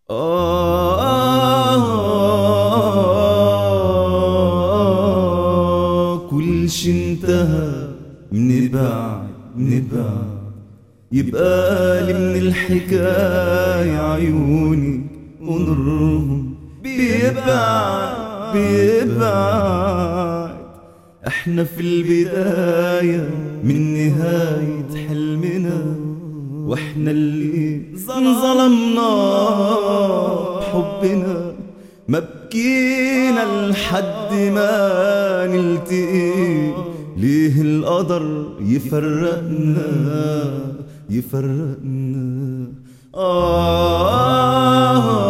آه كل شي انتهى من بعد من بعد يبقى لي من الحكاية عيوني ونورهم بيبعد بيبعد احنا في البداية من نهاية حلمنا واحنا اللي ظلمنا بحبنا ما بكينا لحد ما نلتقي ليه القدر يفرقنا يفرقنا آه